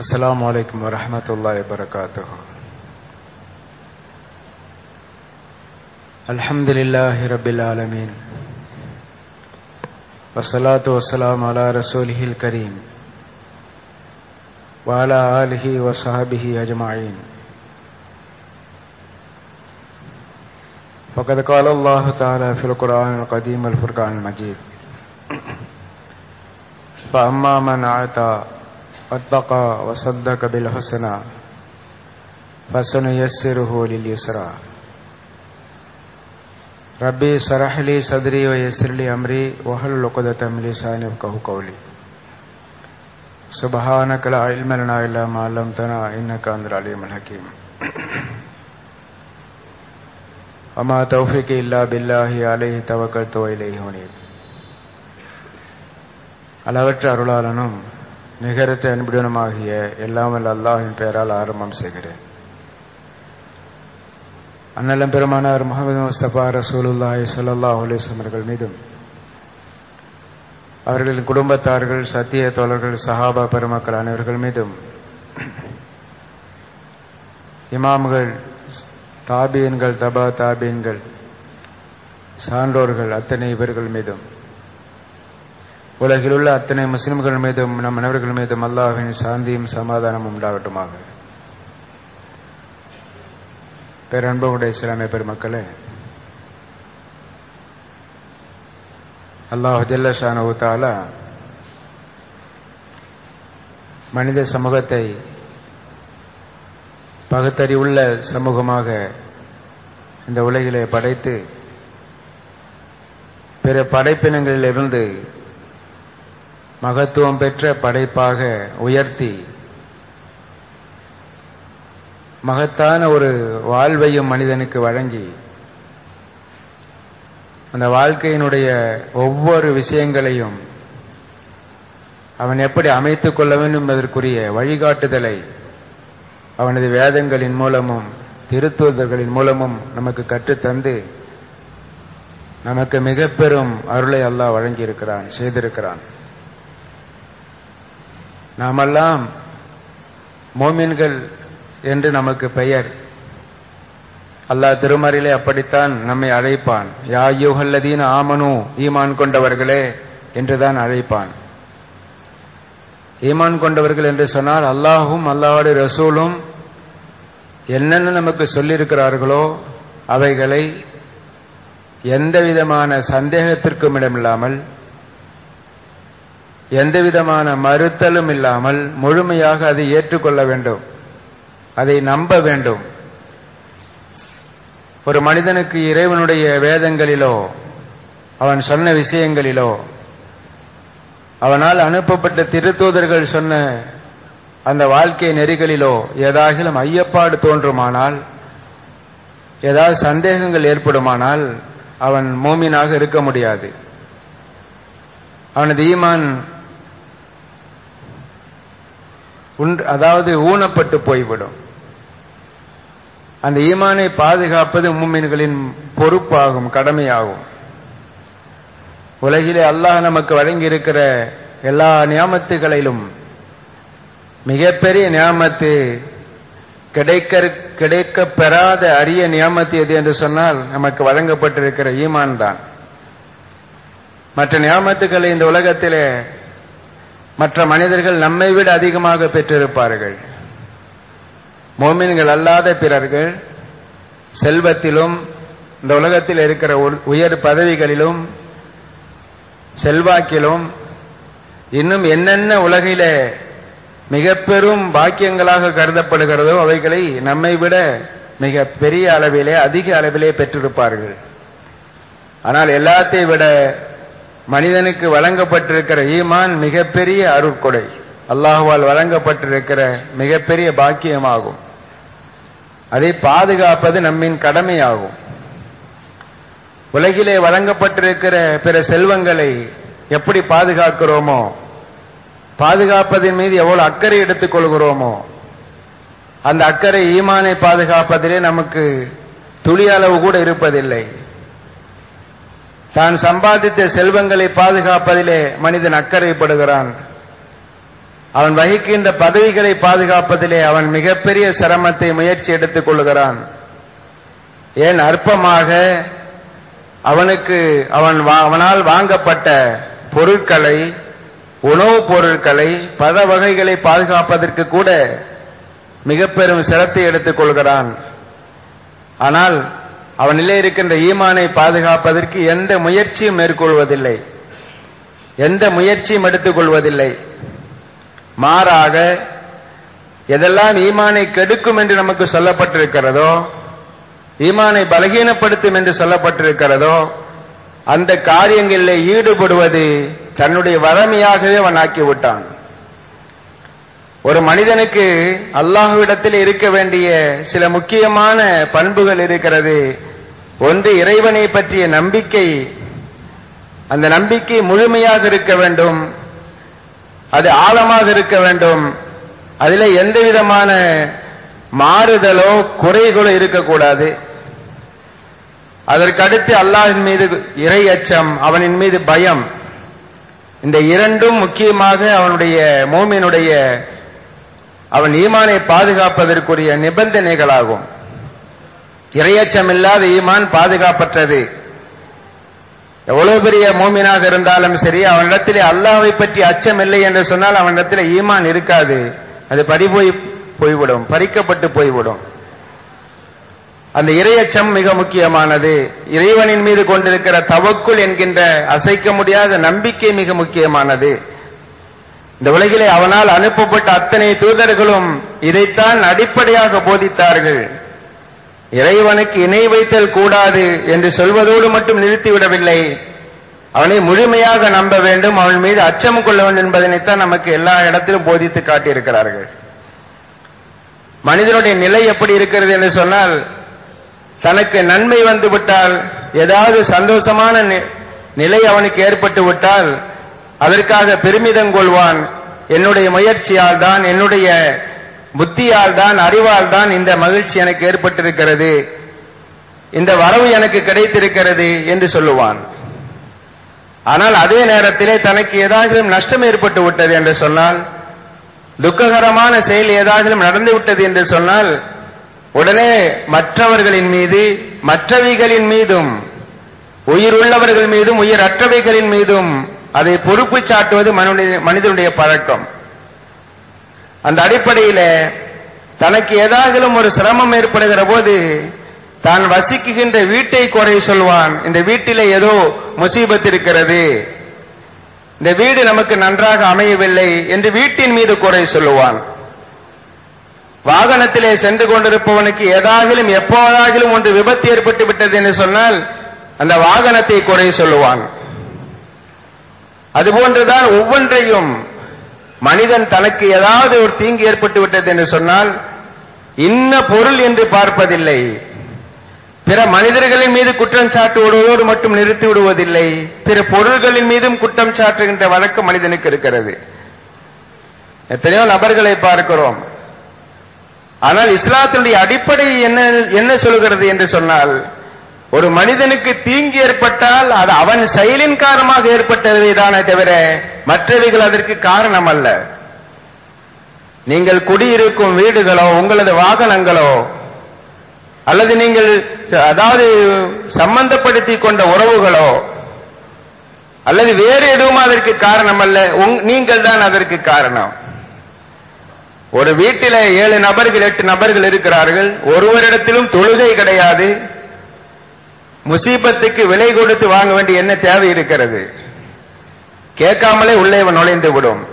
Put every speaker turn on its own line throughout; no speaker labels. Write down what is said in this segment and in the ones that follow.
السلام عليكم ورحمة الله وبركاته الحمد لله رب العالمين والصلاة والسلام على رسوله الكريم وعلى آله وصحبه أجمعين فقد قال الله تعالى في القرآن القديم الفرقان المجيد فأما من أعطى واتقى وصدق بالحسنى فسنيسره لليسرى ربي اشرح لي صدري ويسر لي أمري واحلل عقدة من لساني يفقهوا قولي سبحانك لا علم لنا إلا ما علمتنا إنك أنت العليم الحكيم وما توفيقي إلا بالله عليه توكلت وإليه أنيب அளவற்ற அருளாளனும் நிகரற்ற அன்புடனுமாகிய எல்லாம் வல்ல அல்லாஹின் பெயரால் ஆரம்பம் செய்கிறேன் அண்ணலம் பெருமானார் முகமது முஸ்தபா ரசூலுல்லாஹி ஸல்லல்லாஹு அலைஹி வஸல்லம் அவர்கள் மீதும் அவர்களின் குடும்பத்தார்கள் சத்திய தோழர்கள் சஹாபா பெருமக்கள் அனைவர்கள் மீதும் இமாம்கள் தாபியன்கள் தபா தாபியன்கள் சான்றோர்கள் அத்தனை இவர்கள் மீதும் உலகில் உள்ள அத்தனை முஸ்லிம்கள் மீதும் நம் அனைவர்கள் மீதும் அல்லாஹின் சாந்தியும் சமாதானமும் உண்டாகட்டுமாக பேரன்புடைய இஸ்லாமிய பெருமக்களே அல்லாஹ் ஜல்லஷானு தாலா மனித சமூகத்தை பகுத்தறிவுள்ள சமூகமாக இந்த உலகிலே படைத்து பிற படைப்பினங்களிலிருந்து மகத்துவம் பெற்ற படைப்பாக உயர்த்தி மகத்தான ஒரு வாழ்வையும் மனிதனுக்கு வழங்கி அந்த வாழ்க்கையினுடைய ஒவ்வொரு விஷயங்களையும் அவன் எப்படி அமைத்துக் கொள்ள வேண்டும் என்பதற்குரிய வழிகாட்டுதலை அவனது வேதங்களின் மூலமும் திருத்துவதர்களின் மூலமும் நமக்கு கற்றுத்தந்து நமக்கு மிக பெரும் அருளை அல்லாஹ் வழங்கியிருக்கிறான் செய்திருக்கிறான் நாமெல்லாம் மோமின்கள் என்று நமக்கு பெயர் அல்லாஹ் திருமறையிலே அப்படித்தான் நம்மை அழைப்பான் யா யூஹல்லதீன் ஆமனு ஈமான் கொண்டவர்களே என்றுதான் அழைப்பான் ஈமான் கொண்டவர்கள் என்று சொன்னால் அல்லாஹும் அல்லாஹோட ரசூலும் என்னென்ன நமக்கு சொல்லியிருக்கிறார்களோ அவைகளை எந்த விதமான சந்தேகத்திற்கும் இடமில்லாமல் எந்த விதமான மறுத்தலும் இல்லாமல் முழுமையாக அதை ஏற்றுக்கொள்ள வேண்டும் அதை நம்ப வேண்டும் ஒரு மனிதனுக்கு இறைவனுடைய வேதங்களிலோ அவன் சொன்ன விஷயங்களிலோ அவனால் அனுப்பப்பட்ட திருத்தூதர்கள் சொன்ன அந்த வாழ்க்கை நெறிகளிலோ ஏதாகிலும் ஐயப்பாடு தோன்றுமானால் ஏதாவது சந்தேகங்கள் ஏற்படுமானால் அவன் மோமினாக இருக்க முடியாது அவனது ஈமான் அதாவது ஊனப்பட்டு போய்விடும் அந்த ஈமானை பாதுகாப்பது மூமின்களின் பொறுப்பாகும் கடமையாகும் உலகிலே அல்லாஹ் நமக்கு வழங்கி இருக்கிற எல்லா நியாமத்துகளிலும் மிகப்பெரிய நியாமத்து கிடைக்க கிடைக்க பெறாத அரிய நியாமத்து எது என்று சொன்னால் நமக்கு வழங்கப்பட்டிருக்கிற ஈமான் தான் மற்ற நியாமத்துக்களை இந்த உலகத்திலே மற்ற மனிதர்கள் நம்மை விட அதிகமாக பெற்றிருப்பார்கள் மோமின்கள் அல்லாத பிறர்கள் செல்வத்திலும் இந்த உலகத்தில் இருக்கிற உயர் பதவிகளிலும் செல்வாக்கிலும் இன்னும் என்னென்ன உலகிலே மிக பெரும் பாக்கியங்களாக கருதப்படுகிறதோ அவைகளை நம்மை விட மிக பெரிய அளவிலே அதிக அளவிலே பெற்றிருப்பார்கள் ஆனால் எல்லாத்தை விட மனிதனுக்கு வழங்கப்பட்டிருக்கிற ஈமான் மிகப்பெரிய அருட்கொடை அல்லாஹுவால் வழங்கப்பட்டிருக்கிற மிகப்பெரிய பாக்கியமாகும் அதை பாதுகாப்பது நம்மின் கடமையாகும் உலகிலே வழங்கப்பட்டிருக்கிற பிற செல்வங்களை எப்படி பாதுகாக்கிறோமோ பாதுகாப்பதன் மீது எவ்வளவு அக்கறை எடுத்துக் கொள்கிறோமோ அந்த அக்கறை ஈமானை பாதுகாப்பதிலே நமக்கு துளி அளவு கூட இருப்பதில்லை தான் சம்பாதித்த செல்வங்களை பாதுகாப்பதிலே மனிதன் அக்கறைப்படுகிறான் அவன் வகிக்கின்ற பதவிகளை பாதுகாப்பதிலே அவன் மிகப்பெரிய சிரமத்தை முயற்சி எடுத்துக் கொள்கிறான் ஏன் அற்பமாக அவனுக்கு அவன் வா- அவனால் வாங்கப்பட்ட பொருட்களை உணவுப் பொருட்களை பத வகைகளை பாதுகாப்பதற்கு கூட மிக பெரும் சிரத்தை எடுத்துக் கொள்கிறான் ஆனால் அவனிலே இருக்கின்ற ஈமானை பாதுகாப்பதற்கு எந்த முயற்சியும் மேற்கொள்வதில்லை எந்த முயற்சியும் எடுத்துக் கொள்வதில்லை மாறாக எதெல்லாம் ஈமானை கெடுக்கும் என்று நமக்கு சொல்லப்பட்டிருக்கிறதோ ஈமானை பலகீனப்படுத்தும் என்று சொல்லப்பட்டிருக்கிறதோ அந்த காரியங்களில் ஈடுபடுவது தன்னுடைய வறுமையாகவே அவன் ஆக்கிவிட்டான் ஒரு மனிதனுக்கு அல்லாஹ்விடத்தில் இருக்க வேண்டிய சில முக்கியமான பண்புகள் இருக்கிறது ஒன்று இறைவனை பற்றிய நம்பிக்கை அந்த நம்பிக்கை முழுமையாக இருக்க வேண்டும் அது ஆழமாக இருக்க வேண்டும் அதில் எந்த விதமான மாறுதலோ குறைகளோ இருக்கக்கூடாது அதற்கடுத்து அல்லாஹின் மீது இறை அச்சம் அவனின் மீது பயம் இந்த இரண்டும் முக்கியமாக அவனுடைய மோமினுடைய அவன் ஈமானை பாதுகாப்பதற்குரிய நிபந்தனைகளாகும் இரையச்சம் இல்லாத ஈமான் பாதுகாப்பற்றது எவ்வளவு பெரிய மோமினாக இருந்தாலும் சரி அவனிடத்திலே அல்லாஹ்வை பற்றி அச்சம் இல்லை என்று சொன்னால் அவனிடத்திலே ஈமான் இருக்காது அது பறிபோய் போய்விடும் பறிக்கப்பட்டு போய்விடும் அந்த இரையச்சம் மிக முக்கியமானது இறைவனின் மீது கொண்டிருக்கிற தவக்குள் என்கின்ற அசைக்க முடியாத நம்பிக்கை மிக முக்கியமானது இந்த உலகிலே அவனால் அனுப்பப்பட்ட அத்தனை தூதர்களும் இதைத்தான் அடிப்படையாக போதித்தார்கள் இறைவனுக்கு இணை வைத்தல் கூடாது என்று சொல்வதோடு மட்டும் நிறுத்திவிடவில்லை அவனை முழுமையாக நம்ப வேண்டும் அவன் மீது அச்சம் கொள்ள வேண்டும் என்பதனைத்தான் நமக்கு எல்லா இடத்திலும் போதித்து காட்டியிருக்கிறார்கள் மனிதனுடைய நிலை எப்படி இருக்கிறது என்று சொன்னால் தனக்கு நன்மை வந்துவிட்டால் ஏதாவது சந்தோஷமான நி- நிலை அவனுக்கு ஏற்பட்டு விட்டால் அதற்காக பெருமிதம் கொள்வான் என்னுடைய முயற்சியால் தான் என்னுடைய புத்தியால் தான் அறிவால் தான் இந்த மகிழ்ச்சி எனக்கு ஏற்பட்டிருக்கிறது இந்த வரவு எனக்கு கிடைத்திருக்கிறது என்று சொல்லுவான் ஆனால் அதே நேரத்திலே தனக்கு ஏதாவது நஷ்டம் ஏற்பட்டு விட்டது என்று சொன்னால் துக்ககரமான செயல் ஏதாவது நடந்து விட்டது என்று சொன்னால் உடனே மற்றவர்களின் மீது மற்றவைகளின் மீதும் உயிர் உள்ளவர்கள் மீதும் உயிர் அற்றவைகளின் மீதும் அதை பொறுப்பு சாட்டுவது மனுடைய- மனிதனுடைய பழக்கம் அந்த அடிப்படையில தனக்கு ஏதாவது ஒரு சிரமம் ஏற்படுகிற போது தான் வசிக்குகின்ற வீட்டை குறை சொல்வான் இந்த வீட்டிலே ஏதோ முசீபத் இருக்கிறது இந்த வீடு நமக்கு நன்றாக அமையவில்லை என்று வீட்டின் மீது குறை சொல்லுவான் வாகனத்திலே சென்று கொண்டிருப்பவனுக்கு ஏதாகிலும் எப்போதாகிலும் ஒன்று விபத்து ஏற்பட்டு விட்டது என்று சொன்னால் அந்த வாகனத்தை குறை சொல்லுவான் அதுபோன்றுதான் ஒவ்வொன்றையும் மனிதன் தனக்கு ஏதாவது ஒரு தீங்கு ஏற்பட்டு விட்டது என்று சொன்னால் இன்ன பொருள் என்று பார்ப்பதில்லை பிற மனிதர்களின் மீது குற்றம் சாட்டுவதோடு மட்டும் நிறுத்தி விடுவதில்லை பிற பொருள்களின் மீதும் குற்றம் சாட்டுகின்ற வழக்கம் மனிதனுக்கு இருக்கிறது எத்தனையோ நபர்களை பார்க்கிறோம் ஆனால் இஸ்லாத்தினுடைய அடிப்படை என்ன என்ன சொல்கிறது என்று சொன்னால் ஒரு மனிதனுக்கு தீங்கு ஏற்பட்டால் அது அவன் செயலின் காரணமாக ஏற்பட்டவை தானே தவிர மற்றவைகள் அதற்கு காரணம் அல்ல நீங்கள் குடியிருக்கும் வீடுகளோ உங்களது வாகனங்களோ அல்லது நீங்கள் ச- அதாவது சம்பந்தப்படுத்தி கொண்ட உறவுகளோ அல்லது வேறு எதுவும் அதற்கு காரணம் அல்ல உங்- நீங்கள் தான் அதற்கு காரணம் ஒரு வீட்டில ஏழு நபர்கள் எட்டு நபர்கள் இருக்கிறார்கள் ஒருவரிடத்திலும் தொழுகை கிடையாது முசீபத்துக்கு விலை கொடுத்து வாங்க வேண்டிய என்ன தேவை இருக்கிறது கேட்காமலே உள்ளே இவன் நுழைந்து விடும்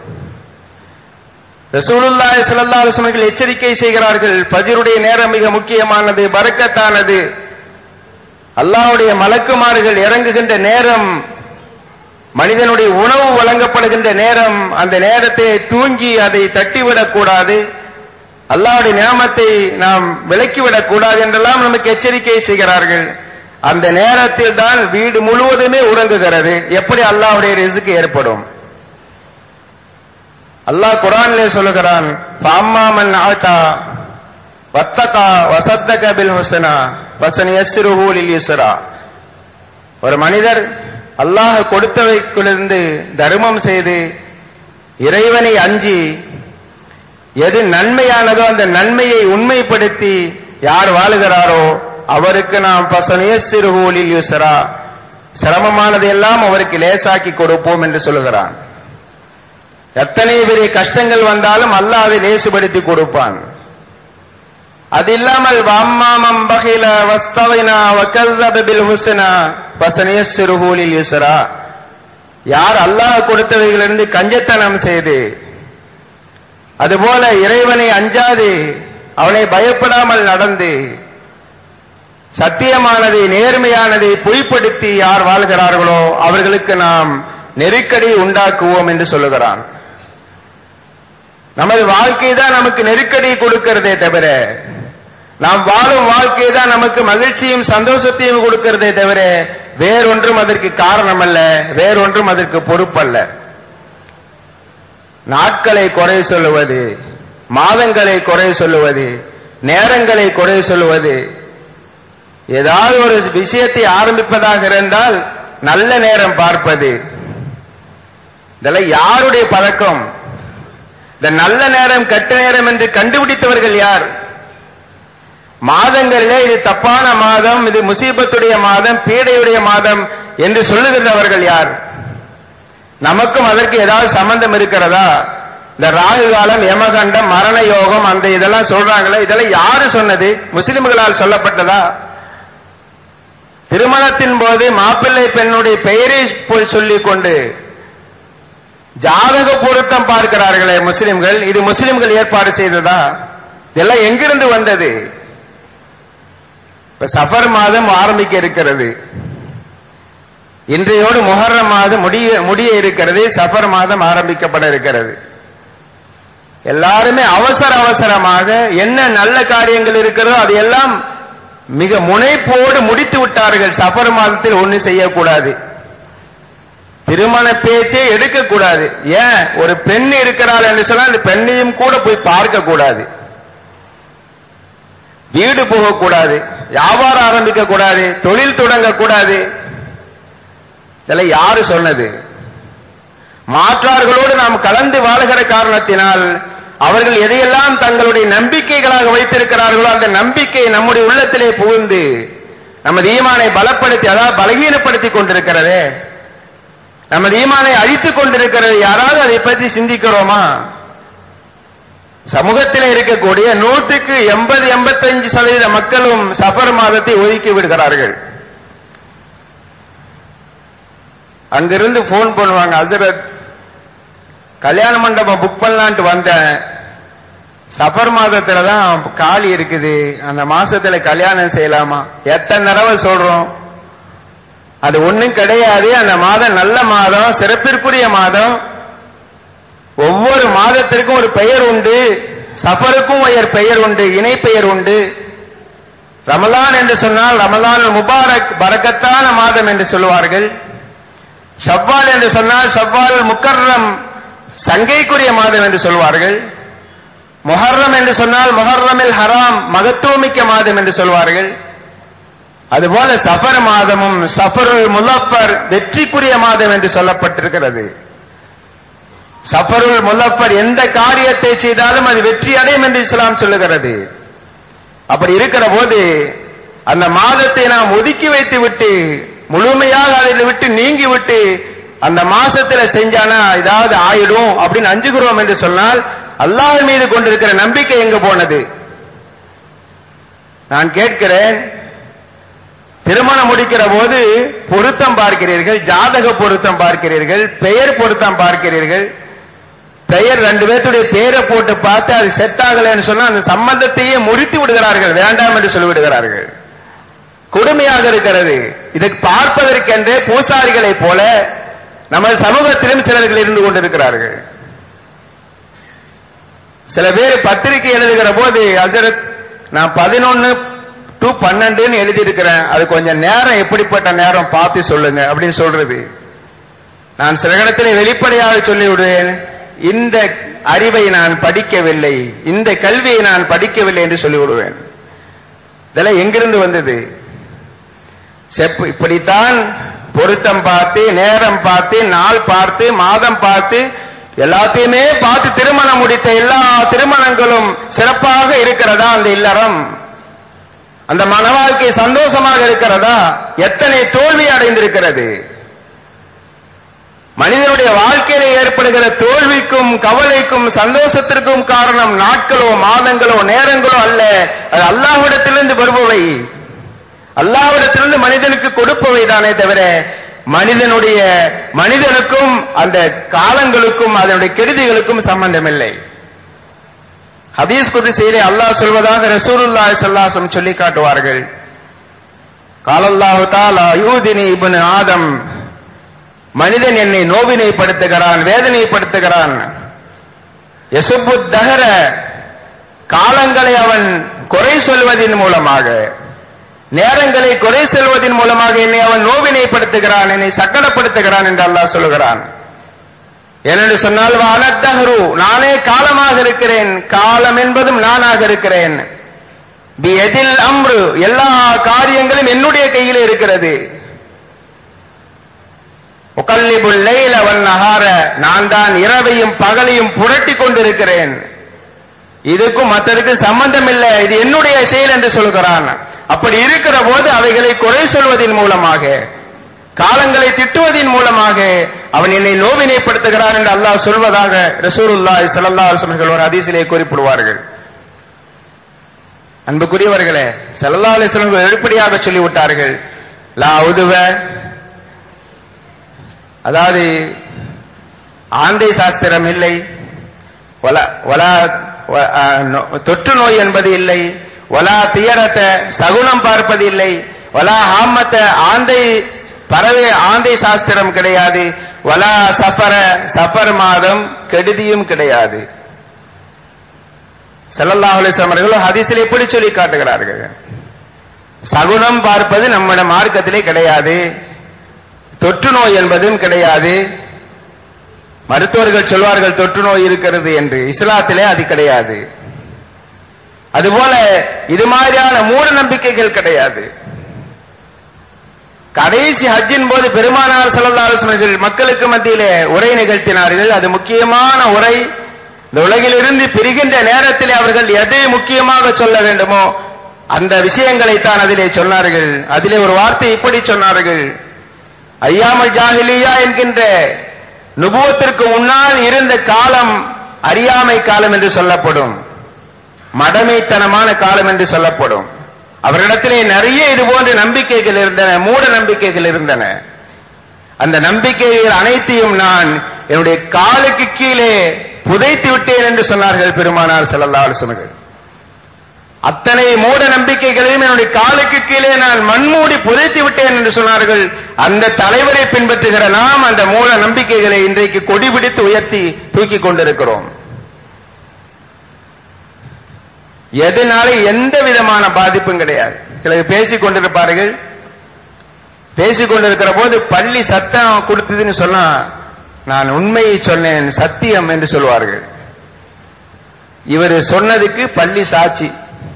ரசூலுல்லாஹி ஸல்லல்லாஹு அலைஹி வஸல்லம் எச்சரிக்கை செய்கிறார்கள் ஃபஜ்ருடைய நேரம் மிக முக்கியமானது பரக்கத்தானது அல்லாஹ்வுடைய மலக்குமார்கள் இறங்குகின்ற நேரம் மனிதனுடைய உணவு வழங்கப்படுகின்ற நேரம் அந்த நேரத்தை தூங்கி அதை தட்டிவிடக் கூடாது அல்லாஹ்வுடைய நியாமத்தை நாம் விலக்கிவிடக் கூடாது என்றெல்லாம் நமக்கு எச்சரிக்கை செய்கிறார்கள் அந்த நேரத்தில் தான் வீடு முழுவதுமே உறங்குகிறது எப்படி அல்லாஹ்வுடைய ரிசுக்கு ஏற்படும் அல்லாஹ் குரானிலே சொல்லுகிறான் "ஃபஅம்மாமன் ஆதா வத்தகா வசத்தக பில் ஹுஸ்னா வசன் யஸ்ருஹு லில் யுஸ்ரா ஒரு மனிதர் அல்லாஹ் கொடுத்தவைக்குள்ளிருந்து தர்மம் செய்து இறைவனை அஞ்சி எது நன்மையானதோ அந்த நன்மையை உண்மைப்படுத்தி யார் வாழுகிறாரோ அவருக்கு நாம் பசனைய சிறுகூலில் யூசரா சிரமமானதையெல்லாம் அவருக்கு லேசாக்கி கொடுப்போம் என்று சொல்லுகிறான் எத்தனை பெரிய கஷ்டங்கள் வந்தாலும் அல்லாஹ் அதை லேசுபடுத்தி கொடுப்பான் அது இல்லாமல் வாம்மாமம் பகில வஸ்தவினா வக்கல்தப பில் ஹுசனா பசனைய சிறுகூலில் யூசரா யார் அல்லாஹ் கொடுத்தவைகளிலிருந்து கஞ்சத்தனம் செய்து அதுபோல இறைவனை அஞ்சாது அவனை பயப்படாமல் நடந்து சத்தியமானதை நேர்மையானதை பொய்ப்படுத்தி யார் வாழ்கிறார்களோ அவர்களுக்கு நாம் நெருக்கடி உண்டாக்குவோம் என்று சொல்லுகிறான் நமது வாழ்க்கை தான் நமக்கு நெருக்கடி கொடுக்கிறதே தவிர நாம் வாழும் வாழ்க்கை தான் நமக்கு மகிழ்ச்சியும் சந்தோஷத்தையும் கொடுக்கிறதே தவிர வேறொன்றும் அதற்கு காரணம் அல்ல வேறொன்றும் அதற்கு பொறுப்பல்ல நாட்களை குறை சொல்லுவது மாதங்களை குறை சொல்லுவது நேரங்களை குறை சொல்லுவது ஏதாவது ஒரு விஷயத்தை ஆரம்பிப்பதாக இருந்தால் நல்ல நேரம் பார்ப்பது இதெல்லாம் யாருடைய பழக்கம் இந்த நல்ல நேரம் கெட்ட நேரம் என்று கண்டுபிடித்தவர்கள் யார் மாதங்களிலே இது தப்பான மாதம் இது முசீபத்துடைய மாதம் பீடையுடைய மாதம் என்று சொல்லுகிறவர்கள் யார் நமக்கும் அதற்கு ஏதாவது சம்பந்தம் இருக்கிறதா இந்த ராகு காலம் யமகண்டம் மரண யோகம் அந்த இதெல்லாம் சொல்றாங்களே இதெல்லாம் யாரு சொன்னது முஸ்லிம்களால் சொல்லப்பட்டதா திருமணத்தின் போது மாப்பிள்ளை பெண்ணுடைய பெயரை போய் சொல்லிக் கொண்டு ஜாதக பொருத்தம் பார்க்கிறார்களே முஸ்லிம்கள் இது முஸ்லிம்கள் ஏற்பாடு செய்ததா இதெல்லாம் எங்கிருந்து வந்தது இப்ப சஃபர் மாதம் ஆரம்பிக்க இருக்கிறது இன்றையோடு முஹர்ரம் மாதம் முடிய முடிய இருக்கிறது சஃபர் மாதம் ஆரம்பிக்கப்பட இருக்கிறது எல்லாருமே அவசர அவசரமாக என்ன நல்ல காரியங்கள் இருக்கிறதோ அதையெல்லாம் மிக முனைப்போடு முடித்து விட்டார்கள் சஃபர் மாதத்தில் ஒண்ணு செய்யக்கூடாது திருமண பேச்சே எடுக்கக்கூடாது ஏன் ஒரு பெண் இருக்கிறாள் என்று சொன்னால் அந்த பெண்ணையும் கூட போய் பார்க்க கூடாது வீடு போகக்கூடாது வியாபாரம் ஆரம்பிக்க கூடாது தொழில் தொடங்க கூடாது இதெல்லாம் யாரு சொன்னது மாற்றார்களோடு நாம் கலந்து வாழுகிற காரணத்தினால் அவர்கள் எதையெல்லாம் தங்களுடைய நம்பிக்கைகளாக வைத்திருக்கிறார்களோ அந்த நம்பிக்கை நம்முடைய உள்ளத்திலே புகுந்து நமது ஈமானை பலப்படுத்தி அதாவது பலகீனப்படுத்தி கொண்டிருக்கிறதே நமது ஈமானை அழித்துக் கொண்டிருக்கிறது யாராவது அதை பற்றி சிந்திக்கிறோமா சமூகத்தில் இருக்கக்கூடிய நூற்றுக்கு எண்பது எண்பத்தஞ்சு சதவீத மக்களும் சஃபர் மாதத்தை ஒதுக்கி விடுகிறார்கள் அங்கிருந்து போன் பண்ணுவாங்க ஹசரத் கல்யாண மண்டபம் புக் பண்ணலான்ட்டு வந்தேன் சஃபர் மாதத்துல தான் காலி இருக்குது அந்த மாசத்துல கல்யாணம் செய்யலாமா எத்தனை தடவை சொல்றோம் அது ஒண்ணும் கிடையாது அந்த மாதம் நல்ல மாதம் சிறப்பிற்குரிய மாதம் ஒவ்வொரு மாதத்திற்கும் ஒரு பெயர் உண்டு சஃபருக்கும் ஒரு பெயர் உண்டு இணை பெயர் உண்டு ரமலான் என்று சொன்னால் ரமலான் முபாரக் பரக்கத்தான மாதம் என்று சொல்லுவார்கள் ஷவ்வால் என்று சொன்னால் ஷவ்வால் முக்கர்ரம் சங்கைக்குரிய மாதம் என்று சொல்வார்கள் முஹர்ரம் என்று சொன்னால் முஹர்ரமில் ஹராம் மகத்துவமிக்க மாதம் என்று சொல்வார்கள் அதுபோல சஃபர் மாதமும் சஃபருல் முலப்பர் வெற்றிக்குரிய மாதம் என்று சொல்லப்பட்டிருக்கிறது சஃபருல் முலப்பர் எந்த காரியத்தை செய்தாலும் அது வெற்றி அடையும் என்று இஸ்லாம் சொல்லுகிறது அப்படி இருக்கிற போது அந்த மாதத்தை நாம் ஒதுக்கி வைத்து விட்டு முழுமையாக அதில் விட்டு நீங்கி விட்டு அந்த மாசத்துல செஞ்சானா ஏதாவது ஆயிடும் அப்படின்னு அஞ்சுகிறோம் என்று சொன்னால் அல்லாஹ் மீது கொண்டிருக்கிற நம்பிக்கை எங்க போனது நான் கேட்கிறேன் திருமணம் முடிக்கிற போது பொருத்தம் பார்க்கிறீர்கள் ஜாதக பொருத்தம் பார்க்கிறீர்கள் பெயர் பொருத்தம் பார்க்கிறீர்கள் பெயர் ரெண்டு பேர்த்துடைய பெயரை போட்டு பார்த்து அது செட் ஆகலைன்னு சொன்னா அந்த சம்பந்தத்தையே முறித்து விடுகிறார்கள் வேண்டாம் என்று சொல்லிவிடுகிறார்கள் கொடுமையாக இருக்கிறது இதுக்கு பார்ப்பதற்கென்றே பூசாரிகளைப் போல நமது சமூகத்திலும் சிலர்கள் இருந்து கொண்டிருக்கிறார்கள் சில பேர் பத்திரிகை எழுதுகிற போது அசரத் நான் பதினொன்னு டு பன்னெண்டுன்னு எழுதியிருக்கிறேன் அது கொஞ்சம் நேரம் எப்படிப்பட்ட நேரம் பார்த்து சொல்லுங்க அப்படின்னு சொல்றது நான் சில இடத்திலே வெளிப்படையாக சொல்லிவிடுவேன் இந்த அறிவை நான் படிக்கவில்லை இந்த கல்வியை நான் படிக்கவில்லை என்று சொல்லிவிடுவேன் இதெல்லாம் எங்கிருந்து வந்தது செப் இப்படித்தான் பொருத்தம் பார்த்து நேரம் பார்த்து நாள் பார்த்து மாதம் பார்த்து எல்லாத்தையுமே பார்த்து திருமணம் முடித்த எல்லா திருமணங்களும் சிறப்பாக இருக்கிறதா அந்த இல்லறம் அந்த மன வாழ்க்கை சந்தோஷமாக இருக்கிறதா எத்தனை தோல்வி அடைந்திருக்கிறது மனிதனுடைய வாழ்க்கையில ஏற்படுகிற தோல்விக்கும் கவலைக்கும் சந்தோஷத்திற்கும் காரணம் நாட்களோ மாதங்களோ நேரங்களோ அல்ல அது அல்லாஹ்விடத்திலிருந்து வருபவை அல்லாஹ்விடத்திலிருந்து மனிதனுக்கு கொடுப்பவை தானே தவிர மனிதனுடைய மனிதனுக்கும் அந்த காலங்களுக்கும் அதனுடைய கெடுதிகளுக்கும் சம்பந்தமில்லை ஹதீஸ் குதிசையிலே அல்லாஹ் சொல்வதாக ரசூலுல்லாஹி ஸல்லல்லாஹு சொல்லி காட்டுவார்கள் காலல்லாஹு தஆலா யூதினி இப்னு ஆதம் மனிதன் என்னை நோவினைப்படுத்துகிறான் வேதனைப்படுத்துகிறான் யசுப்பு தகர காலங்களை அவன் குறை சொல்வதின் மூலமாக நேரங்களை குறை செல்வதன் மூலமாக என்னை அவன் நோவினைப்படுத்துகிறான் என்னை சக்கடப்படுத்துகிறான் என்று அல்லாஹ் சொல்லுகிறான் ஏனென்று சொன்னால் வானத்தகரு நானே காலமாக இருக்கிறேன் காலம் என்பதும் நானாக இருக்கிறேன் பி எதில் அம்ரு எல்லா காரியங்களும் என்னுடைய கையில் இருக்கிறது உகல்லிபுல் லைல வன் நஹார நான் தான் இரவையும் பகலையும் புரட்டி கொண்டிருக்கிறேன் இதுக்கும் மற்றதுக்கும் சம்பந்தம் இல்லை இது என்னுடைய செயல் என்று சொல்கிறான் அப்படி இருக்கிற போது அவைகளை குறை சொல்வதன் மூலமாக காலங்களை திட்டுவதன் மூலமாக அவன் என்னை நோவினைப்படுத்துகிறான் என்று அல்லாஹ் சொல்வதாக ரசூலுல்லாஹி ஸல்லல்லாஹு அலைஹி வஸல்லம் ஒரு ஹதீஸிலே குறிப்பிடுவார்கள் அன்புக்குரியவர்களே ஸல்லல்லாஹு அலைஹி வஸல்லம் வெளிப்படையாக சொல்லிவிட்டார்கள் லா உதுவ அதாவது ஆந்தை சாஸ்திரம் இல்லை வல- வலா- வ- ஆ, நோ- தொற்று நோய் என்பது இல்லை வலா தியரத்த சகுனம் பார்ப்பது இல்லை வலா ஆமத்த ஆந்தை பறவை ஆந்தை சாஸ்திரம் கிடையாது வலா சஃபர சஃபர் மாதம் கெடுதியும் கிடையாது ஸல்லல்லாஹு அலைஹி வஸல்லம் அவர்கள் ஹதீஸில் எப்படி சொல்லி காட்டுகிறார்கள் சகுனம் பார்ப்பது நம்முடைய மார்க்கத்திலே கிடையாது தொற்று நோய் என்பதும் கிடையாது மருத்துவர்கள் சொல்வார்கள் தொற்று நோய் இருக்கிறது என்று இஸ்லாத்திலே அது கிடையாது அதுபோல இது மாதிரியான மூட நம்பிக்கைகள் கிடையாது கடைசி ஹஜ்ஜின் போது பெருமானார் ஸல்லல்லாஹு அலைஹி வஸல்லம் மக்களுக்கு மத்தியிலே உரை நிகழ்த்தினார்கள் அது முக்கியமான உரை இந்த உலகிலிருந்து பிரிகின்ற நேரத்திலே அவர்கள் எதை முக்கியமாக சொல்ல வேண்டுமோ அந்த விஷயங்களை தான் அதிலே சொன்னார்கள் அதிலே ஒரு வார்த்தை இப்படி சொன்னார்கள் ஐயாமல் ஜாஹிலியா என்கின்ற நுபுவத்திற்கு முன்னால் இருந்த காலம் அறியாமை காலம் என்று சொல்லப்படும் மடமைத்தனமான காலம் என்று சொல்லப்படும் அவரிடத்திலே நிறைய இது போன்ற நம்பிக்கைகள் இருந்தன மூட நம்பிக்கைகள் இருந்தன அந்த நம்பிக்கைகள் அனைத்தையும் நான் என்னுடைய காலுக்கு கீழே புதைத்து விட்டேன் என்று சொன்னார்கள் பெருமானார் ஸல்லல்லாஹு அலைஹி வஸல்லம் அத்தனை மூட நம்பிக்கைகளையும் என்னுடைய காலுக்கு கீழே நான் மண்மூடி புதைத்து விட்டேன் என்று சொன்னார்கள் அந்த தலைவரை பின்பற்றுகிற நாம் அந்த மூட நம்பிக்கைகளை இன்றைக்கு கொடி பிடித்து உயர்த்தி தூக்கி கொண்டிருக்கிறோம் எதனால எந்த விதமான பாதிப்பும் கிடையாது சிலர் பேசிக் கொண்டிருப்பார்கள் பேசிக் கொண்டிருக்கிற போது பள்ளி சத்தம் கொடுத்ததுன்னு சொன்னா நான் உண்மையை சொன்னேன் சத்தியம் என்று சொல்வார்கள் இவர் சொன்னதுக்கு பள்ளி சாட்சி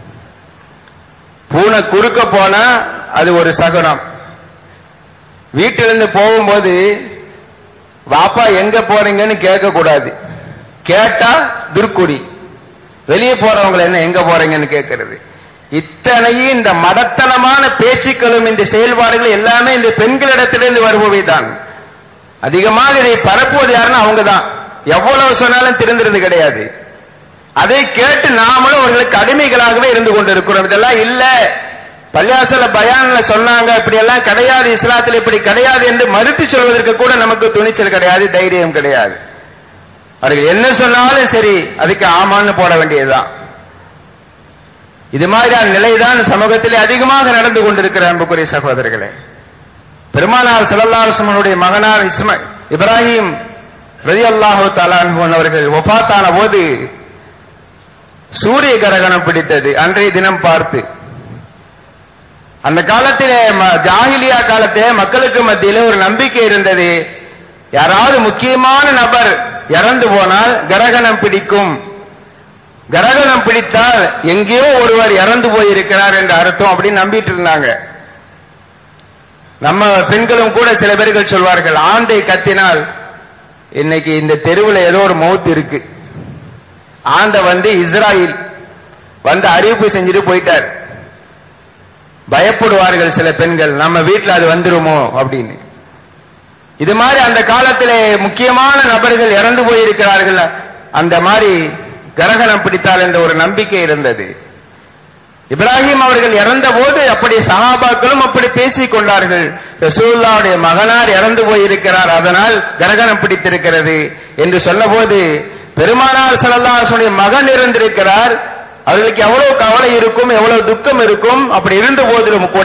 பூனை குறுக்க போனா அது ஒரு சகுனம் வீட்டிலிருந்து போகும்போது வாப்பா எங்க போறீங்கன்னு கேட்க கூடாது கேட்டா துர்க்குடி வெளியே போறவங்களை என்ன எங்க போறீங்கன்னு கேட்கறது இத்தனையும் இந்த மடத்தனமான பேச்சுக்களும் இந்த செயல்பாடுகள் எல்லாமே இந்த பெண்களிடத்திலிருந்து வருபவை தான் அதிகமாக இதை பரப்புவது யாருன்னா அவங்க தான் எவ்வளவு சொன்னாலும் திருந்துறது கிடையாது அதை கேட்டு நாமளும் அவர்களுக்கு அடிமைகளாகவே இருந்து கொண்டிருக்கிறோம் இதெல்லாம் இல்ல பள்ளியாசல பயான்ல சொன்னாங்க இப்படி எல்லாம் கிடையாது இஸ்லாத்தில் இப்படி கிடையாது என்று மறுத்து சொல்வதற்கு கூட நமக்கு துணிச்சல் கிடையாது தைரியம் கிடையாது அவர்கள் என்ன சொன்னாலும் சரி அதுக்கு ஆமான்னு போட வேண்டியதுதான் இது மாதிரியான நிலைதான் சமூகத்திலே அதிகமாக நடந்து கொண்டிருக்கிற அன்புக்குரிய சகோதரர்களே பெருமானார் செல்லல்லாசமனுடைய மகனார் இஸ்ம இப்ராஹிம் ரதி அல்லாஹு தாலான் அவர்கள் ஒபாத்தான போது சூரிய கிரகணம் பிடித்தது அன்றைய தினம் பார்த்து அந்த காலத்திலே ம- ஜாஹிலியா காலத்திலே மக்களுக்கு மத்தியிலே ஒரு நம்பிக்கை இருந்தது யாராவது முக்கியமான நபர் இறந்து போனால் கிரகணம் பிடிக்கும் கிரகணம் பிடித்தால் எங்கேயோ ஒருவர் இறந்து போயிருக்கிறார் என்ற அர்த்தம் அப்படின்னு நம்பிட்டு இருந்தாங்க நம்ம பெண்களும் கூட சில பேர்கள் சொல்வார்கள் ஆந்தை கத்தினால் இன்னைக்கு இந்த தெருவில் ஏதோ ஒரு மவுத் இருக்கு ஆண்ட வந்து இஸ்ராயில் வந்து அறிவிப்பு செஞ்சுட்டு போயிட்டார் பயப்படுவார்கள் சில பெண்கள் நம்ம வீட்டில் அது வந்துருமோ அப்படின்னு இது மாதிரி அந்த காலத்திலே முக்கியமான நபர்கள் இறந்து போயிருக்கிறார்கள் அந்த மாதிரி கரகணம் பிடித்தால் என்ற ஒரு நம்பிக்கை இருந்தது இப்ராஹிம் அவர்கள் இறந்த போது அப்படி சஹாபாக்களும் அப்படி பேசிக் கொண்டார்கள் ரசூல்லாவுடைய மகனார் இறந்து போயிருக்கிறார் அதனால் கரகணம் பிடித்திருக்கிறது என்று சொன்னபோது பெருமானார் சல்லல்லாஹுடைய மகன் இருந்திருக்கிறார் அவர்களுக்கு எவ்வளவு கவலை இருக்கும் எவ்வளவு துக்கம் இருக்கும் அப்படி இருந்த போதிலும் கூட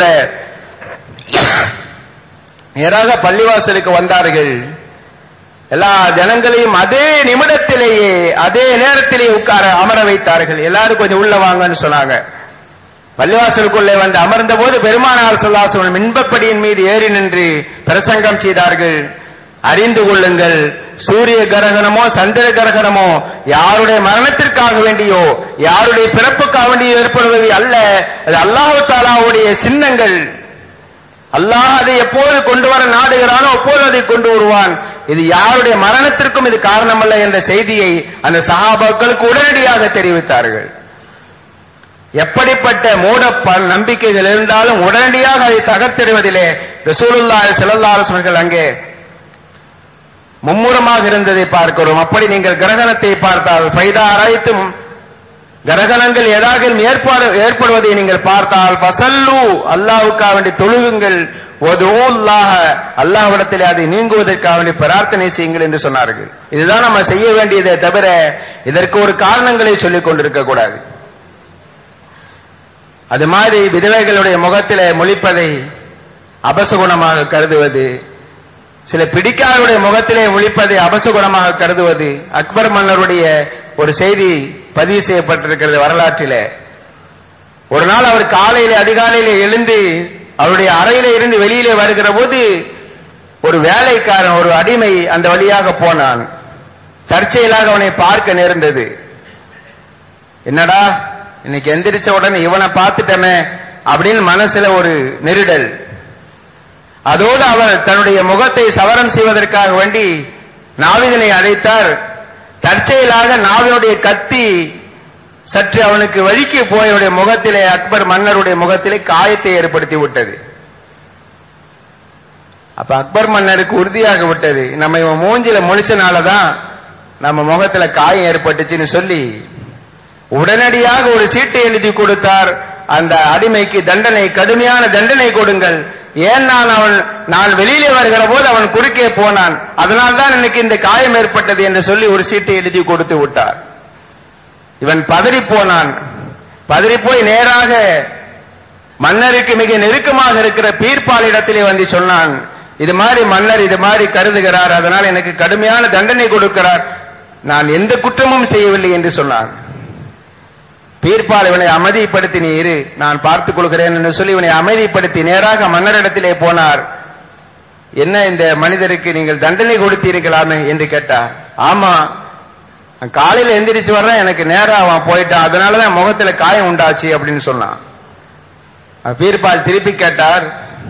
நேராக பள்ளிவாசலுக்கு வந்தார்கள் எல்லா ஜனங்களையும் அதே நிமிடத்திலேயே அதே நேரத்திலேயே உட்கார அமர வைத்தார்கள் எல்லாரும் கொஞ்சம் உள்ள வாங்கன்னு சொன்னாங்க பள்ளிவாசலுக்குள்ளே வந்து அமர்ந்த போது பெருமானார் சொல்லாசவன் மின்பப்படியின் மீது ஏறி நின்று பிரசங்கம் செய்தார்கள் அறிந்து கொள்ளுங்கள் சூரிய கிரகணமோ சந்திர கிரகணமோ யாருடைய மரணத்திற்காக வேண்டியோ யாருடைய பிறப்புக்காக வேண்டியோ ஏற்படுவது அல்ல அது அல்லாஹு தாலாவுடைய சின்னங்கள் அல்லாஹ் அதை எப்போது கொண்டு வர நாடுகிறானோ அப்போது அதை கொண்டு வருவான் இது யாருடைய மரணத்திற்கும் இது காரணமல்ல என்ற செய்தியை அந்த சஹாபாக்களுக்கு உடனடியாக தெரிவித்தார்கள் எப்படிப்பட்ட மூட நம்பிக்கைகள் இருந்தாலும் உடனடியாக அதை தகர்த்தெறிவதிலே ரசூலுல்லா செல்லல்லாரசர்கள் அங்கே மும்முரமாக இருந்ததை பார்க்கிறோம் அப்படி நீங்கள் கிரகணத்தை பார்த்தால் ஃபைதா அரைத்தும் கிரகணங்கள் ஏதாவது ஏற்பாடு ஏற்படுவதை நீங்கள் பார்த்தால் பசல்லு அல்லாவுக்காக வேண்டி தொழுகுங்கள் ஒதுல்லாக அல்லாஹ்விடத்தில் அதை நீங்குவதற்காக வேண்டி பிரார்த்தனை செய்யுங்கள் என்று சொன்னார்கள் இதுதான் நம்ம செய்ய வேண்டியதை தவிர இதற்கு ஒரு காரணங்களை சொல்லிக் கொண்டிருக்க கூடாது அது மாதிரி விதவைகளுடைய முகத்திலே மொழிப்பதை அபசகுணமாக கருதுவது சில பிடிக்காருடைய முகத்திலே ஒழிப்பதை அபசகுணமாக கருதுவது அக்பர் மன்னருடைய ஒரு செய்தி பதிவு செய்யப்பட்டிருக்கிறது வரலாற்றிலே ஒரு நாள் அவர் காலையிலே அதிகாலையிலே எழுந்து அவருடைய அறையிலே இருந்து வெளியிலே வருகிற போது ஒரு வேலைக்காரன் ஒரு அடிமை அந்த வழியாக போனான் தற்செயலாக அவனை பார்க்க நேர்ந்தது என்னடா இன்னைக்கு எந்திரிச்ச உடனே இவனை பார்த்துட்டமே அப்படின்னு மனசுல ஒரு நெருடல் அதோடு அவர் தன்னுடைய முகத்தை சவரம் செய்வதற்காக வேண்டி நாவிதனை அழைத்தார் தற்செயலாக நாவினுடைய கத்தி சற்று அவனுக்கு வழிக்கு போய் அவருடைய முகத்திலே அக்பர் மன்னருடைய முகத்திலே காயத்தை ஏற்படுத்தி விட்டது அப்ப அக்பர் மன்னருக்கு உறுதியாக விட்டது நம்ம இவன் மூஞ்சில முழிச்சனாலதான் நம்ம முகத்துல காயம் ஏற்பட்டுச்சுன்னு சொல்லி உடனடியாக ஒரு சீட்டை எழுதி கொடுத்தார் அந்த அடிமைக்கு தண்டனை கடுமையான தண்டனை கொடுங்கள் ஏன் நான் அவன் நான் வெளியிலே வருகிற போது அவன் குறுக்கே போனான் அதனால்தான் எனக்கு இந்த காயம் ஏற்பட்டது என்று சொல்லி ஒரு சீட்டை எழுதி கொடுத்து விட்டார் இவன் பதறி போனான் பதறி போய் நேராக மன்னருக்கு மிக நெருக்கமாக இருக்கிற பீர்ப்பாளிடத்திலே வந்து சொன்னான் இது மாதிரி மன்னர் இது மாதிரி கருதுகிறார் அதனால் எனக்கு கடுமையான தண்டனை கொடுக்கிறார் நான் எந்த குற்றமும் செய்யவில்லை என்று சொன்னான் பீர்ப்பால் இவனை அமைதிப்படுத்தி நீ இரு நான் பார்த்துக் கொள்கிறேன் என்று சொல்லி இவனை அமைதிப்படுத்தி நேராக மன்னரிடத்திலே போனார் என்ன இந்த மனிதருக்கு நீங்கள் தண்டனை கொடுத்தீர்களாமே என்று கேட்டார் ஆமா நான் காலையில எந்திரிச்சு வர்றேன் எனக்கு நேரம் அவன் போயிட்டான் அதனாலதான் முகத்துல காயம் உண்டாச்சு அப்படின்னு சொன்னான் பீர்பால் திருப்பி கேட்டார்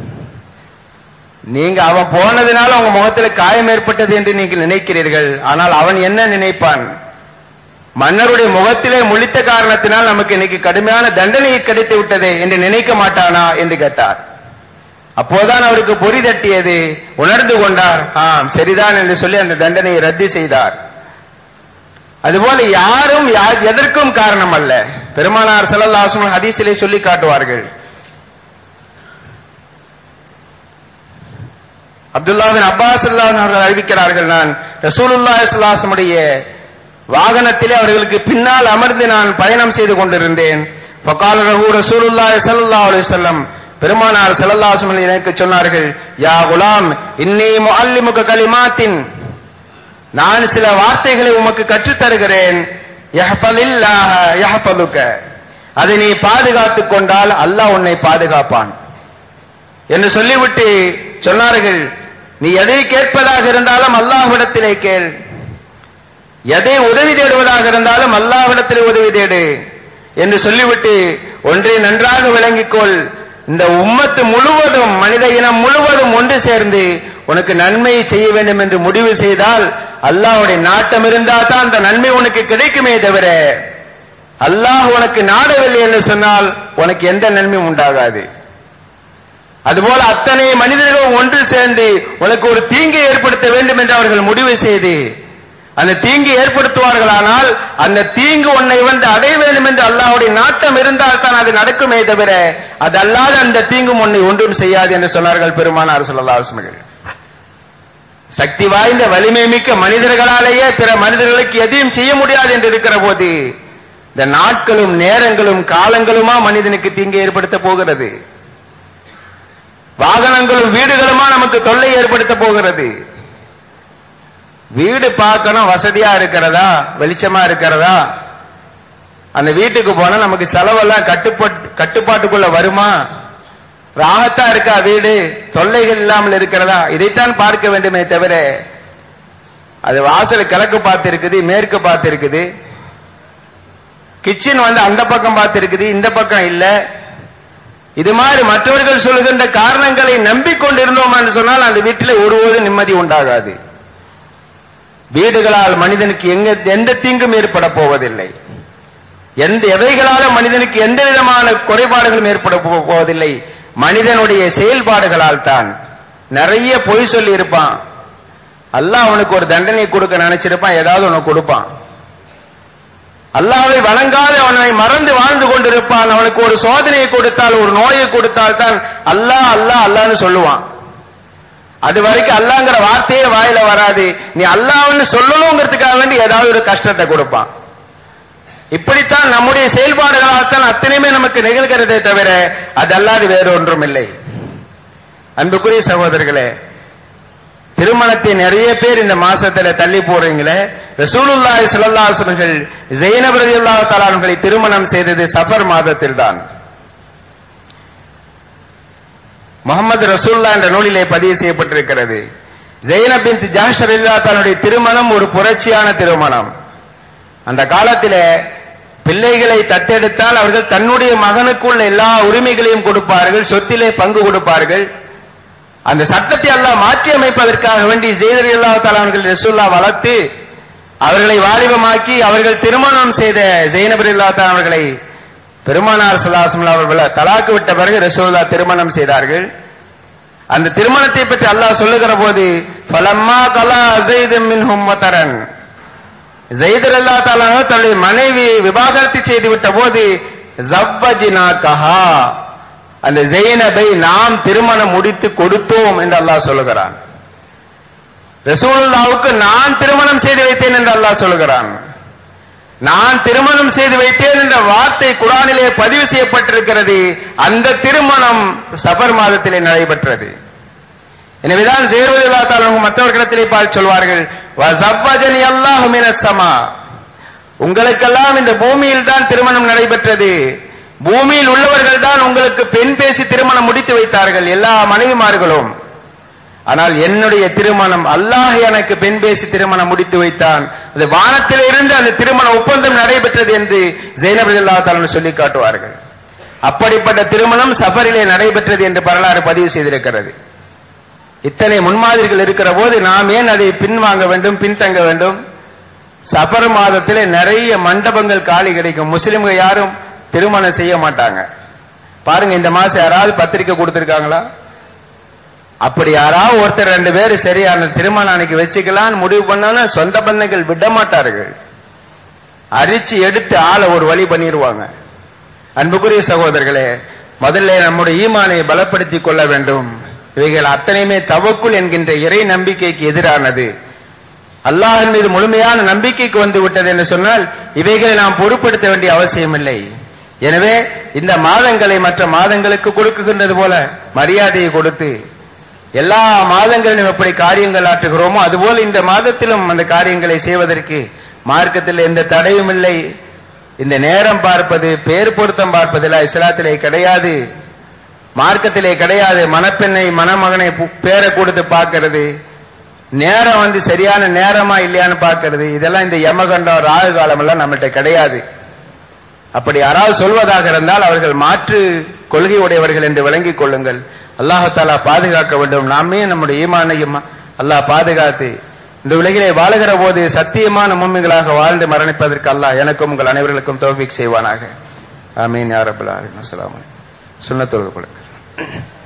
நீங்க அவன் போனதுனால உங்க முகத்துல காயம் ஏற்பட்டது என்று நீங்கள் நினைக்கிறீர்கள் ஆனால் அவன் என்ன நினைப்பான் மன்னருடைய முகத்திலே முழித்த காரணத்தினால் நமக்கு இன்னைக்கு கடுமையான தண்டனை கிடைத்து விட்டதே என்று நினைக்க மாட்டானா என்று கேட்டார் அப்போதான் அவருக்கு பொறி தட்டியது உணர்ந்து கொண்டார் ஆம் சரிதான் என்று சொல்லி அந்த தண்டனையை ரத்து செய்தார் அதுபோல யாரும் எதற்கும் காரணம் அல்ல பெருமானார் செல்லல்லாசும் ஹதீசிலே சொல்லி காட்டுவார்கள் அப்துல்லாவின் அப்பாஸ் அவர்கள் அறிவிக்கிறார்கள் நான் ரசூலுல்லா இஸ்லாசமுடைய வாகனத்திலே அவர்களுக்கு பின்னால் அமர்ந்து நான் பயணம் செய்து கொண்டிருந்தேன் பக்கால ரஹூ ரசூலுல்லா சல்லா அலுவலம் பெருமானார் செல்லல்லாசும் எனக்கு சொன்னார்கள் யா குலாம் இன்னி முஅல்லிமுக கலிமாத்தின் நான் சில வார்த்தைகளை உமக்கு கற்றுத் தருகிறேன் அதை நீ பாதுகாத்துக் கொண்டால் அல்லாஹ் உன்னை பாதுகாப்பான் என்று சொல்லிவிட்டு சொன்னார்கள் நீ எதை கேட்பதாக இருந்தாலும் அல்லாஹ்விடத்திலே கேள் எதை உதவி தேடுவதாக இருந்தாலும் அல்லாஹ்விடத்திலே உதவி தேடு என்று சொல்லிவிட்டு ஒன்றை நன்றாக விளங்கிக்கொள் இந்த உம்மத்து முழுவதும் மனித இனம் முழுவதும் ஒன்று சேர்ந்து உனக்கு நன்மை செய்ய வேண்டும் என்று முடிவு செய்தால் அல்லாஹ்வுடைய நாட்டம் இருந்தா தான் அந்த நன்மை உனக்கு கிடைக்குமே தவிர அல்லாஹ் உனக்கு நாடவில்லை என்று சொன்னால் உனக்கு எந்த நன்மையும் உண்டாகாது அதுபோல அத்தனை மனிதர்களும் ஒன்று சேர்ந்து உனக்கு ஒரு தீங்கை ஏற்படுத்த வேண்டும் என்று அவர்கள் முடிவு செய்து அந்த தீங்கு ஏற்படுத்துவார்களானால் அந்த தீங்கு உன்னை வந்து அடைய வேண்டும் என்று அல்லாஹ்வுடைய நாட்டம் இருந்தால் தான் அது நடக்குமே தவிர அது அல்லாத அந்த தீங்கும் உன்னை ஒன்றும் செய்யாது என்று சொன்னார்கள் பெருமானார் ஸல்லல்லாஹு அலைஹி வஸல்லம் சக்தி வாய்ந்த வலிமை மிக்க மனிதர்களாலேயே பிற மனிதர்களுக்கு எதையும் செய்ய முடியாது என்று இருக்கிற போது இந்த நாட்களும் நேரங்களும் காலங்களுமா மனிதனுக்கு தீங்கை ஏற்படுத்த போகிறது வாகனங்களும் வீடுகளுமா நமக்கு தொல்லை ஏற்படுத்த போகிறது வீடு பார்க்கணும் வசதியா இருக்கிறதா வெளிச்சமா இருக்கிறதா அந்த வீட்டுக்கு போனா நமக்கு செலவெல்லாம் கட்டுப்பாட்டு கட்டுப்பாட்டுக்குள்ள வருமா ராகத்தா இருக்கா வீடு தொல்லைகள் இல்லாமல் இருக்கிறதா இதைத்தான் பார்க்க வேண்டுமே தவிர அது வாசல் கிழக்கு பார்த்து இருக்குது மேற்கு பார்த்து இருக்குது கிச்சன் வந்து அந்த பக்கம் பார்த்து இருக்குது இந்த பக்கம் இல்ல இது மாதிரி மற்றவர்கள் சொல்லுகின்ற காரணங்களை நம்பிக்கொண்டிருந்தோம் என்று சொன்னால் அந்த வீட்டில் ஒருவரும் நிம்மதி உண்டாகாது வீடுகளால் மனிதனுக்கு எங்க எந்த தீங்கும் ஏற்பட போவதில்லை எந்த எவைகளால மனிதனுக்கு எந்த விதமான குறைபாடுகளும் ஏற்பட போ- போவதில்லை மனிதனுடைய செயல்பாடுகளால் தான் நிறைய பொய் சொல்லி இருப்பான் அல்லாஹ் அவனுக்கு ஒரு தண்டனை கொடுக்க நினைச்சிருப்பான் ஏதாவது உனக்கு கொடுப்பான் அல்லாஹ்வை வணங்காத அவனை மறந்து வாழ்ந்து கொண்டிருப்பான் அவனுக்கு ஒரு சோதனையை கொடுத்தால் ஒரு நோயை கொடுத்தால் தான் அல்லாஹ் அல்லாஹ் அல்லாஹ்னு சொல்லுவான் அது வரைக்கும் அல்லாங்கிற வார்த்தையே வாயில வராது நீ அல்லாஹ்னு சொல்லணுங்கிறதுக்காக வேண்டி ஏதாவது ஒரு கஷ்டத்தை கொடுப்பான் இப்படித்தான் நம்முடைய செயல்பாடுகளால் தான் அத்தனையுமே நமக்கு நிகழ்கிறதே தவிர அது அல்லாது வேறு ஒன்றும் இல்லை அன்புக்குரிய சகோதரர்களே திருமணத்தை நிறைய பேர் இந்த மாசத்துல தள்ளி போறீங்களே ரசூலுல்லாஹி ஸல்லல்லாஹு அலைஹி வஸல்லம் ஜெயினப் ரலியல்லாஹு தஆலா அவர்களை திருமணம் செய்தது சஃபர் மாதத்தில் தான் முகமது ரசூல்லா என்ற நூலிலே பதிவு செய்யப்பட்டிருக்கிறது ஜெயினப் பின் ஜாஷ் ரலியல்லாஹு தன்னுடைய திருமணம் ஒரு புரட்சியான திருமணம் அந்த காலத்திலே பிள்ளைகளை தத்தெடுத்தால் அவர்கள் தன்னுடைய மகனுக்குள்ள எல்லா உரிமைகளையும் கொடுப்பார்கள் சொத்திலே பங்கு கொடுப்பார்கள் அந்த சட்டத்தை எல்லாம் மாற்றி அமைப்பதற்காக வேண்டி ஜெயதரி அல்லா அவர்கள் ரசூல்லா வளர்த்து அவர்களை வாலிபமாக்கி அவர்கள் திருமணம் செய்த ஜெயினபர் இல்லா அவர்களை பெருமானார் சல்லாசம் அவர்கள் தலாக்கு விட்ட பிறகு ரசூல்லா திருமணம் செய்தார்கள் அந்த திருமணத்தை பற்றி அல்லாஹ் சொல்லுகிற போது ஃபலம்மா கலா அசைது மின்ஹும் வதரன் ஜெயிதர் அல்லா தாலா தன்னுடைய மனைவி விவாகரத்து செய்து விட்ட போது ஜவ்வஜினா கஹா அந்த ஜெயினபை நாம் திருமணம் முடித்து கொடுத்தோம் என்று அல்லாஹ் சொல்லுகிறான் ரசூலுல்லாவுக்கு நான் திருமணம் செய்து வைத்தேன் என்று அல்லாஹ் சொல்லுகிறான் நான் திருமணம் செய்து வைத்தேன் என்ற வார்த்தை குரானிலே பதிவு செய்யப்பட்டிருக்கிறது அந்த திருமணம் சபர் மாதத்திலே நடைபெற்றது எனவேதான் ஜெயவதில்லா தாலும் மற்றவர்களிடத்திலே பார்த்து சொல்வார்கள் வசவ்வஜனி அல்லாஹு மினஸ்ஸமா உங்களுக்கெல்லாம் இந்த பூமியில் தான் திருமணம் நடைபெற்றது பூமியில் உள்ளவர்கள் தான் உங்களுக்கு பெண் பேசி திருமணம் முடித்து வைத்தார்கள் எல்லா மனைவிமார்களும் ஆனால் என்னுடைய திருமணம் அல்லாஹ் எனக்கு பெண் பேசி திருமணம் முடித்து வைத்தான் அது வானத்தில் இருந்து அந்த திருமண ஒப்பந்தம் நடைபெற்றது என்று ஜெயினபுல்லா தாலும் சொல்லி காட்டுவார்கள் அப்படிப்பட்ட திருமணம் சஃபரிலே நடைபெற்றது என்று வரலாறு பதிவு செய்திருக்கிறது இத்தனை முன்மாதிரிகள் இருக்கிற போது நாம் ஏன் அதை பின்வாங்க வேண்டும் பின்தங்க வேண்டும் சஃபர் மாதத்திலே நிறைய மண்டபங்கள் காலி கிடைக்கும் முஸ்லிம்கள் யாரும் திருமணம் செய்ய மாட்டாங்க பாருங்க இந்த மாசம் யாராவது பத்திரிக்கை கொடுத்திருக்காங்களா அப்படி யாராவது ஒருத்தர் ரெண்டு பேர் சரி அந்த திருமணம் அன்னைக்கு வச்சுக்கலாம்னு முடிவு பண்ணாலும் சொந்த பந்தங்கள் விட மாட்டார்கள் அரிச்சு எடுத்து ஆளை ஒரு வழி பண்ணிடுவாங்க அன்புக்குரிய சகோதரர்களே முதல்ல நம்முடைய ஈமானை பலப்படுத்திக் கொள்ள வேண்டும் இவைகள் அத்தனையுமே தவக்குள் என்கின்ற இறை நம்பிக்கைக்கு எதிரானது அல்லாஹின் மீது முழுமையான நம்பிக்கைக்கு வந்து விட்டது என்று சொன்னால் இவைகளை நாம் பொருட்படுத்த வேண்டிய அவசியமில்லை எனவே இந்த மாதங்களை மற்ற மாதங்களுக்கு கொடுக்குகின்றது போல மரியாதையை கொடுத்து எல்லா மாதங்களிலும் எப்படி காரியங்கள் ஆற்றுகிறோமோ அதுபோல் இந்த மாதத்திலும் அந்த காரியங்களை செய்வதற்கு மார்க்கத்தில் எந்த தடையும் இல்லை இந்த நேரம் பார்ப்பது பேர் பொருத்தம் பார்ப்பதில் இஸ்லாத்திலே கிடையாது மார்க்கத்திலே கிடையாது மணப்பெண்ணை மணமகனை பு- பேரை கொடுத்து பார்க்கிறது நேரம் வந்து சரியான நேரமா இல்லையான்னு பார்க்கிறது இதெல்லாம் இந்த யமகண்டம் ராகு காலம் எல்லாம் நம்மகிட்ட கிடையாது அப்படி யாராவது சொல்வதாக இருந்தால் அவர்கள் மாற்று கொள்கை உடையவர்கள் என்று விளங்கிக் கொள்ளுங்கள் அல்லாஹாலா பாதுகாக்க வேண்டும் நாமே நம்முடைய ஈமானையும் அல்லாஹ் பாதுகாத்து இந்த உலகிலே வாழுகிற போது சத்தியமான மும்மிகளாக வாழ்ந்து மரணிப்பதற்கு அல்லாஹ் எனக்கும் உங்கள் அனைவர்களுக்கும் தௌஃபீக் செய்வானாக ஆமீன் யா ரப்பல் ஆலமீன் அஸ்ஸலாமு அலைக்கும் சுன்னத்துல் குலக்